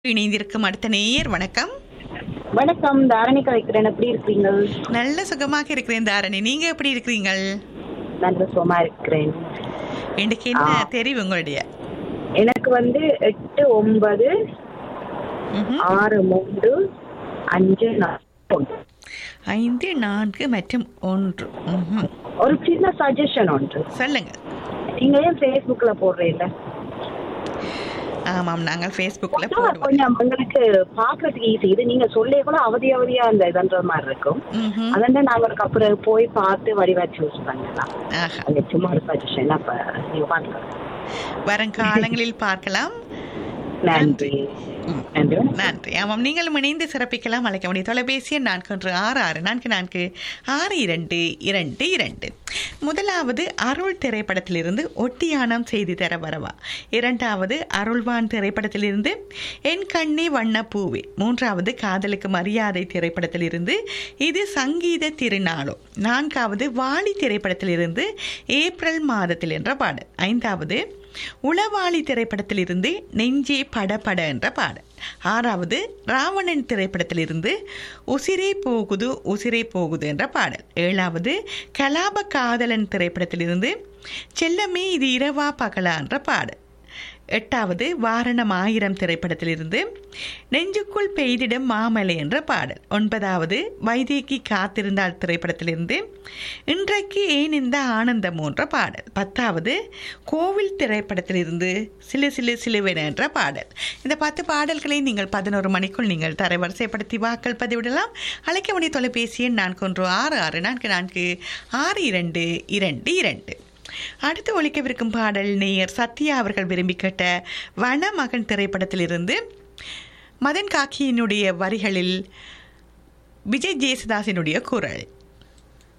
இணைந்திருக்கும் அடுத்த நேயர் வணக்கம் வணக்கம் தாரணி கலைக்கிறேன் எப்படி இருக்கீங்க நல்ல சுகமாக இருக்கிறேன் தாரணி நீங்க எப்படி இருக்கிறீங்கள் நல்ல சுகமா இருக்கிறேன் இன்றைக்கு என்ன தெரிவு உங்களுடைய எனக்கு வந்து எட்டு ஒன்பது ம்ஹும். ஆறு மூன்று அஞ்சு நாலு ஒன்று. ஐந்து நான்கு மற்றும் ஒன்று ம்ஹும். ஒரு சின்ன சஜஷன் ஒன்று சொல்லுங்க நீங்க ஏன் ஃபேஸ்புக்ல போடுறீங்க ஆமாம் நாங்கள் ஃபேஸ்புக்கில் போடுவோம் கொஞ்சம் உங்களுக்கு பாக்குறதுக்கு ஈஸி இது நீங்க சொல்லே கூட அவதி அவதியா அந்த இதுன்ற மாதிரி இருக்கும் ம்ஹும். அதனால நாங்க ஒரு அப்புறம் போய் பார்த்து வடிவா சூஸ் பண்ணலாம் ஆஹா அது சும்மா ஒரு சஜஷன் அப்ப நீங்க பார்க்கலாம் வருங்காலங்களில் பார்க்கலாம் நன்றி ம். நன்றி நன்றி ஆமாம் நீங்களும் இணைந்து சிறப்பிக்கலாம் அழைக்க முடியும் தொலைபேசி எண் நான்கு ஒன்று ஆறு ஆறு நான்கு நான்கு ஆறு இரண்டு இரண்டு இரண்டு முதலாவது அருள் திரைப்படத்திலிருந்து ஒட்டியானம் செய்தி தர வரவா இரண்டாவது அருள்வான் திரைப்படத்திலிருந்து என் கண்ணே வண்ண பூவே மூன்றாவது காதலுக்கு மரியாதை திரைப்படத்திலிருந்து இது சங்கீத திருநாளோ நான்காவது வாலி திரைப்படத்திலிருந்து ஏப்ரல் மாதத்தில் என்ற பாடல் ஐந்தாவது உளவாளி திரைப்படத்திலிருந்து நெஞ்சே படபட என்ற பாடல் ஆறாவது ராவணன் திரைப்படத்திலிருந்து உசிரே போகுது உசிரே போகுது என்ற பாடல் ஏழாவது கலாப காதலன் திரைப்படத்திலிருந்து செல்லமே இது இரவா பகலா என்ற பாடல் எட்டாவது வாரணம் ஆயிரம் திரைப்படத்திலிருந்து நெஞ்சுக்குள் பெய்திடும் மாமலை என்ற பாடல் ஒன்பதாவது வைதேகி காத்திருந்தாள் திரைப்படத்திலிருந்து இன்றைக்கு ஏன் இந்த ஆனந்தம் என்ற பாடல் பத்தாவது கோவில் திரைப்படத்திலிருந்து சிலு சிலு சிலுவென என்ற பாடல் இந்த பத்து பாடல்களை நீங்கள் பதினோரு மணிக்குள் நீங்கள் தரவரிசைப்படுத்தி வாக்கள் பதிவிடலாம் அழைக்க வேண்டிய தொலைபேசி எண் நான்கு ஒன்று ஆறு ஆறு நான்கு நான்கு ஆறு இரண்டு இரண்டு இரண்டு அடுத்து ஒழிக்கவிருக்கும் பாடல் நேயர் சத்யா அவர்கள் விரும்பி கேட்ட வனமகன் திரைப்படத்திலிருந்து மதன் காக்கியினுடைய வரிகளில் விஜய் ஜேசுதாஸினுடைய குரல்